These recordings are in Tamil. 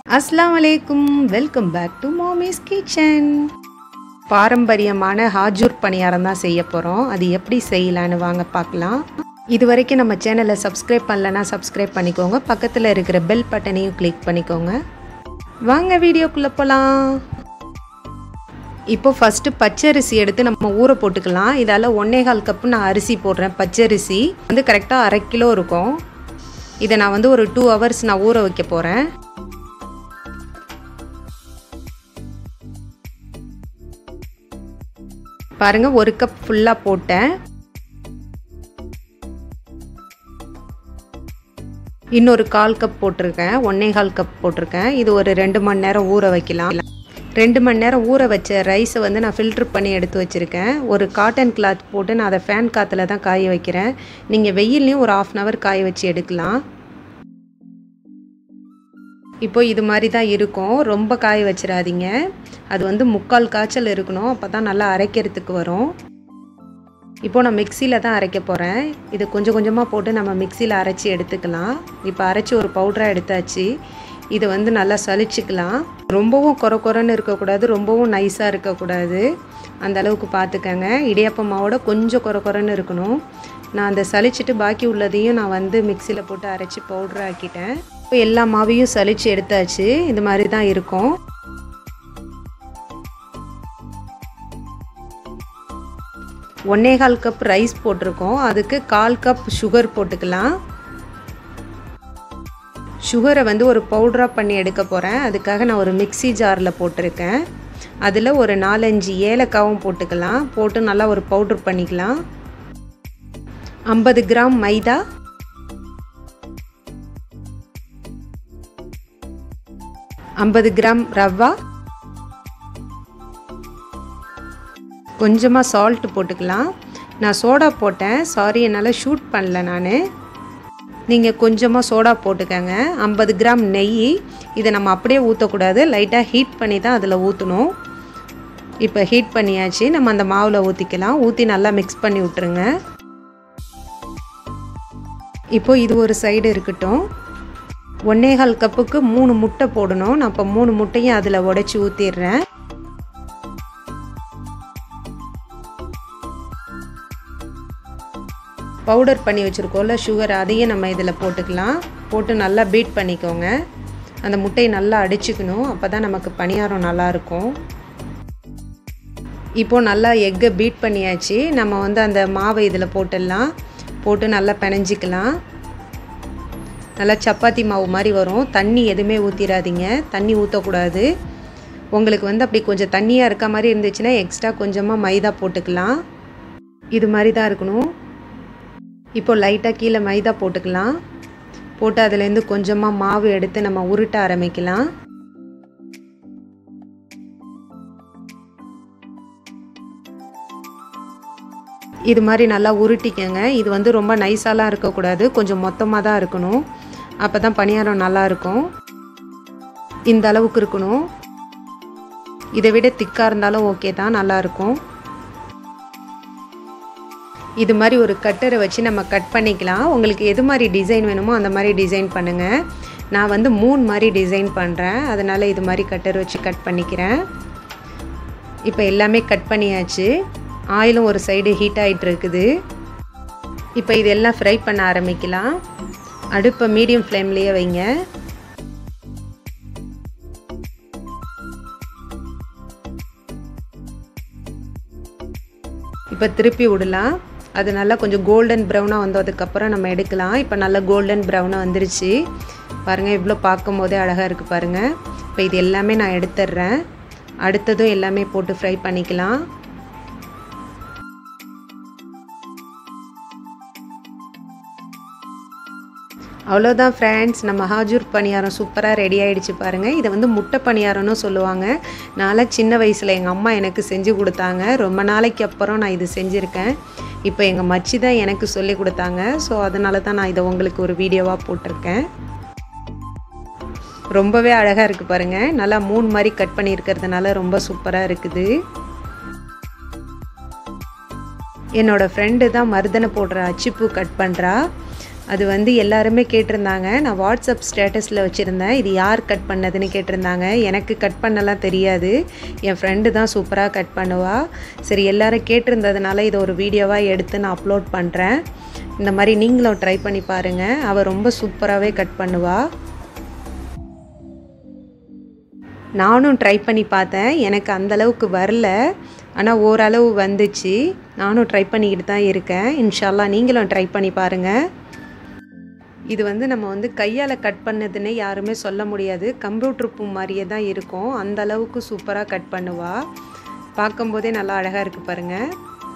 அஸ்லாம் வலைக்கும் welcome back to Mami's kitchen பாரம்பரியமான ஹாஜூர் பணியாரம் தான் செய்ய போகிறோம் அது எப்படி செய்யலான்னு வாங்க பார்க்கலாம் இது வரைக்கும் நம்ம சேனலை சப்ஸ்கிரைப் பண்ணலன்னா சப்ஸ்கிரைப் பண்ணிக்கோங்க பக்கத்தில் இருக்கிற பெல் பட்டனையும் கிளிக் பண்ணிக்கோங்க வாங்க வீடியோக்குள்ளே போகலாம் இப்போ ஃபஸ்ட்டு பச்சரிசி எடுத்து நம்ம ஊற போட்டுக்கலாம் இதால் ஒன்றே கால் கப்பு நான் அரிசி போடுறேன் பச்சரிசி வந்து கரெக்டாக அரை கிலோ இருக்கும் இதை நான் வந்து ஒரு டூ ஹவர்ஸ் நான் ஊற வைக்க போகிறேன் பாருங்க ஒரு கப் ஃபுல்லாக போட்டேன் இன்னொரு கால் கப் போட்டிருக்கேன் ஒன்னே கால் கப் போட்டிருக்கேன் இது ஒரு ரெண்டு மணி நேரம் ஊற வைக்கலாம் ரெண்டு மணி நேரம் ஊற வச்ச ரைஸை வந்து நான் ஃபில்ட்ரு பண்ணி எடுத்து வச்சுருக்கேன் ஒரு காட்டன் கிளாத் போட்டு நான் அதை ஃபேன் காற்றுல தான் காய வைக்கிறேன் நீங்கள் வெயில்லையும் ஒரு ஆஃப் அன் ஹவர் காய வச்சு எடுக்கலாம் இப்போ இது மாதிரி தான் இருக்கும் ரொம்ப காய வச்சிடாதீங்க அது வந்து முக்கால் காய்ச்சல் இருக்கணும் அப்போ தான் நல்லா அரைக்கிறதுக்கு வரும் இப்போ நான் மிக்சியில் தான் அரைக்க போகிறேன் இது கொஞ்சம் கொஞ்சமாக போட்டு நம்ம மிக்சியில் அரைச்சி எடுத்துக்கலாம் இப்போ அரைச்சி ஒரு பவுடராக எடுத்தாச்சு இதை வந்து நல்லா சலிச்சுக்கலாம் ரொம்பவும் குறை குறைன்னு இருக்கக்கூடாது ரொம்பவும் நைஸாக இருக்கக்கூடாது அந்த அளவுக்கு பார்த்துக்கங்க இடியாப்ப மாவோட கொஞ்சம் குறை குறைன்னு இருக்கணும் நான் அந்த சலிச்சுட்டு பாக்கி உள்ளதையும் நான் வந்து மிக்சியில் போட்டு அரைச்சி பவுட்ரு ஆக்கிட்டேன் இப்போ எல்லா மாவையும் சலிச்சு எடுத்தாச்சு இந்த மாதிரி தான் இருக்கும் ஒன்னே கால் கப் ரைஸ் போட்டிருக்கோம் அதுக்கு கால் கப் சுகர் போட்டுக்கலாம் சுகரை வந்து ஒரு பவுடராக பண்ணி எடுக்க போகிறேன் அதுக்காக நான் ஒரு மிக்சி ஜாரில் போட்டிருக்கேன் அதில் ஒரு நாலஞ்சு ஏலக்காவும் போட்டுக்கலாம் போட்டு நல்லா ஒரு பவுட்ரு பண்ணிக்கலாம் ஐம்பது கிராம் மைதா ஐம்பது கிராம் ரவா கொஞ்சமாக சால்ட்டு போட்டுக்கலாம் நான் சோடா போட்டேன் சாரி என்னால் ஷூட் பண்ணல நான் நீங்கள் கொஞ்சமாக சோடா போட்டுக்கங்க ஐம்பது கிராம் நெய் இதை நம்ம அப்படியே ஊற்றக்கூடாது லைட்டாக ஹீட் பண்ணி தான் அதில் ஊற்றணும் இப்போ ஹீட் பண்ணியாச்சு நம்ம அந்த மாவில் ஊற்றிக்கலாம் ஊற்றி நல்லா மிக்ஸ் பண்ணி விட்டுருங்க இப்போ இது ஒரு சைடு இருக்கட்டும் ஒன்னேகால் கப்புக்கு மூணு முட்டை போடணும் நான் இப்போ மூணு முட்டையும் அதில் உடச்சி ஊற்றிடுறேன் பவுடர் பண்ணி வச்சுருக்கோம்ல சுகர் அதையும் நம்ம இதில் போட்டுக்கலாம் போட்டு நல்லா பீட் பண்ணிக்கோங்க அந்த முட்டையை நல்லா அடிச்சுக்கணும் அப்போ தான் நமக்கு பணியாரம் நல்லாயிருக்கும் இப்போது நல்லா எக்கை பீட் பண்ணியாச்சு நம்ம வந்து அந்த மாவை இதில் போட்டுடலாம் போட்டு நல்லா பிணைஞ்சிக்கலாம் நல்லா சப்பாத்தி மாவு மாதிரி வரும் தண்ணி எதுவுமே ஊற்றிடாதீங்க தண்ணி ஊற்றக்கூடாது உங்களுக்கு வந்து அப்படி கொஞ்சம் தண்ணியாக இருக்க மாதிரி இருந்துச்சுன்னா எக்ஸ்ட்ரா கொஞ்சமாக மைதா போட்டுக்கலாம் இது மாதிரி தான் இருக்கணும் இப்போ லைட்டாக கீழே மைதா போட்டுக்கலாம் போட்டு அதுலேருந்து கொஞ்சமாக மாவு எடுத்து நம்ம உருட்ட ஆரம்பிக்கலாம் இது மாதிரி நல்லா உருட்டிக்கங்க இது வந்து ரொம்ப நைஸாலாம் இருக்கக்கூடாது கொஞ்சம் மொத்தமாக தான் இருக்கணும் அப்போ தான் பணியாரம் நல்லாயிருக்கும் இந்த அளவுக்கு இருக்கணும் இதை விட திக்காக இருந்தாலும் ஓகே தான் நல்லாயிருக்கும் இது மாதிரி ஒரு கட்டரை வச்சு நம்ம கட் பண்ணிக்கலாம் உங்களுக்கு எது மாதிரி டிசைன் வேணுமோ அந்த மாதிரி டிசைன் பண்ணுங்கள் நான் வந்து மூணு மாதிரி டிசைன் பண்ணுறேன் அதனால் இது மாதிரி கட்டர் வச்சு கட் பண்ணிக்கிறேன் இப்போ எல்லாமே கட் பண்ணியாச்சு ஆயிலும் ஒரு சைடு ஹீட் ஆகிட்டு இருக்குது இப்போ இதெல்லாம் ஃப்ரை பண்ண ஆரம்பிக்கலாம் அடுப்பை மீடியம் ஃப்ளேம்லேயே வைங்க இப்போ திருப்பி விடலாம் அது நல்லா கொஞ்சம் கோல்டன் ப்ரௌனாக வந்ததுக்கப்புறம் நம்ம எடுக்கலாம் இப்போ நல்லா கோல்டன் ப்ரௌனாக வந்துருச்சு பாருங்கள் இவ்வளோ பார்க்கும் போதே அழகாக இருக்குது பாருங்கள் இப்போ இது எல்லாமே நான் எடுத்துடுறேன் அடுத்ததும் எல்லாமே போட்டு ஃப்ரை பண்ணிக்கலாம் அவ்வளோதான் ஃப்ரெண்ட்ஸ் நம்ம ஹாஜூர் பணியாரம் சூப்பராக ரெடி ஆகிடுச்சு பாருங்கள் இதை வந்து முட்டை பணியாரம்னு சொல்லுவாங்க நான்லாம் சின்ன வயசில் எங்கள் அம்மா எனக்கு செஞ்சு கொடுத்தாங்க ரொம்ப நாளைக்கு அப்புறம் நான் இது செஞ்சுருக்கேன் இப்போ எங்கள் மச்சி தான் எனக்கு சொல்லி கொடுத்தாங்க ஸோ அதனால தான் நான் இதை உங்களுக்கு ஒரு வீடியோவாக போட்டிருக்கேன் ரொம்பவே அழகாக இருக்குது பாருங்கள் நல்லா மூணு மாதிரி கட் பண்ணியிருக்கிறதுனால ரொம்ப சூப்பராக இருக்குது என்னோடய ஃப்ரெண்டு தான் மருதனை போடுற அச்சிப்பூ கட் பண்ணுறா அது வந்து எல்லாருமே கேட்டிருந்தாங்க நான் வாட்ஸ்அப் ஸ்டேட்டஸில் வச்சுருந்தேன் இது யார் கட் பண்ணதுன்னு கேட்டிருந்தாங்க எனக்கு கட் பண்ணலாம் தெரியாது என் ஃப்ரெண்டு தான் சூப்பராக கட் பண்ணுவா சரி எல்லாரும் கேட்டிருந்ததுனால இதை ஒரு வீடியோவாக எடுத்து நான் அப்லோட் பண்ணுறேன் இந்த மாதிரி நீங்களும் ட்ரை பண்ணி பாருங்கள் அவள் ரொம்ப சூப்பராகவே கட் பண்ணுவா நானும் ட்ரை பண்ணி பார்த்தேன் எனக்கு அந்தளவுக்கு வரல ஆனால் ஓரளவு வந்துச்சு நானும் ட்ரை பண்ணிக்கிட்டு தான் இருக்கேன் இன்ஷால்லா நீங்களும் ட்ரை பண்ணி பாருங்கள் இது வந்து நம்ம வந்து கையால் கட் பண்ணதுன்னே யாருமே சொல்ல முடியாது கம்ப்யூட்டர் பூ மாதிரியே தான் இருக்கும் அந்த அளவுக்கு சூப்பராக கட் பண்ணுவா பார்க்கும்போதே நல்லா அழகாக இருக்குது பாருங்கள்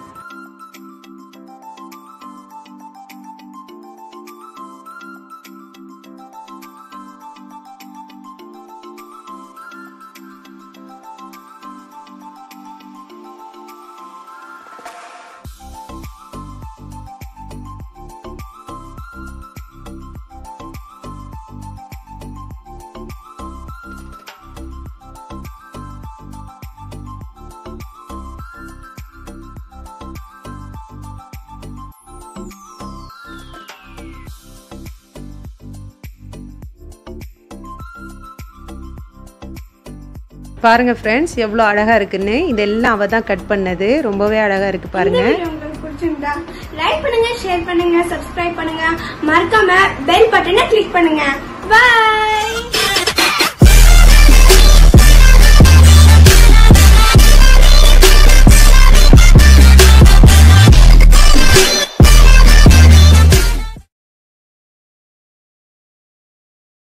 பாருங்க ஃப்ரெண்ட்ஸ் எவ்வளோ அழகாக இருக்குன்னு இதெல்லாம் அவள் தான் கட் பண்ணது ரொம்பவே அழகாக இருக்குது பாருங்க இந்த video உங்களுக்கு பிடிச்சிருந்தா லைக் பண்ணுங்க ஷேர் பண்ணுங்க சப்ஸ்கிரைப் பண்ணுங்க மறக்காம பெல் பட்டனை கிளிக் பண்ணுங்க பை